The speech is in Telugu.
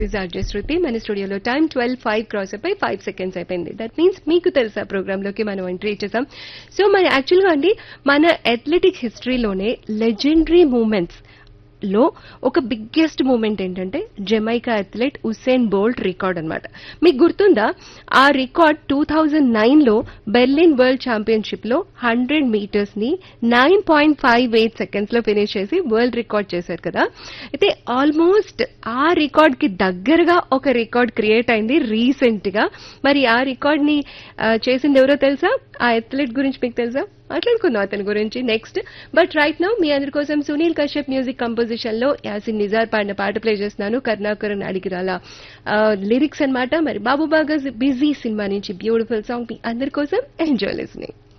ఆర్జే శృతి మన స్టూడియోలో టైం ట్వెల్వ్ ఫైవ్ క్రాస్ అయిపోయి ఫైవ్ సెకండ్స్ అయిపోయింది దట్ మీన్స్ మీకు తెలుసా ప్రోగ్రామ్ లోకి మనం ఎంట్రీ ఇచ్చేసాం సో మరి యాక్చువల్గా అండి మన అథ్లెటిక్ హిస్టరీలోనే లెజెండరీ మూమెంట్స్ లో ఒక బిగ్గెస్ట్ మూమెంట్ ఏంటంటే Jamaica athlete Usain Bolt record అన్నమాట మీకు గుర్తుందా ఆ రికార్డ్ టూ థౌజండ్ నైన్ లో బెర్లిన్ వరల్డ్ ఛాంపియన్షిప్ లో హండ్రెడ్ మీటర్స్ ని nine point five eight seconds లో ఫినిష్ చేసి వరల్డ్ రికార్డ్ చేశారు కదా అయితే ఆల్మోస్ట్ ఆ రికార్డ్ కి దగ్గరగా ఒక రికార్డ్ క్రియేట్ అయింది రీసెంట్ గా మరి ఆ రికార్డ్ ని ఆ, చేసింది ఎవరో తెలుసా ఆ అథ్లెట్ గురించి మీకు తెలుసా మాట్లాడుకుందాం అతని గురించి నెక్స్ట్ బట్ రైట్ నౌ మీ అందరి కోసం సునీల్ కశ్యప్ మ్యూజిక్ కంపోజిషన్ లో యాసిన్ నిజార్ పాడిన పాట ప్లే చేస్తున్నాను కరుణాకరన్ అడిగిరాల లిరిక్స్ అన్నమాట మరి బాబు బాగా బిజీ సినిమా నుంచి బ్యూటిఫుల్ సాంగ్ మీ అందరి కోసం ఎంజాయ్ లిస్నింగ్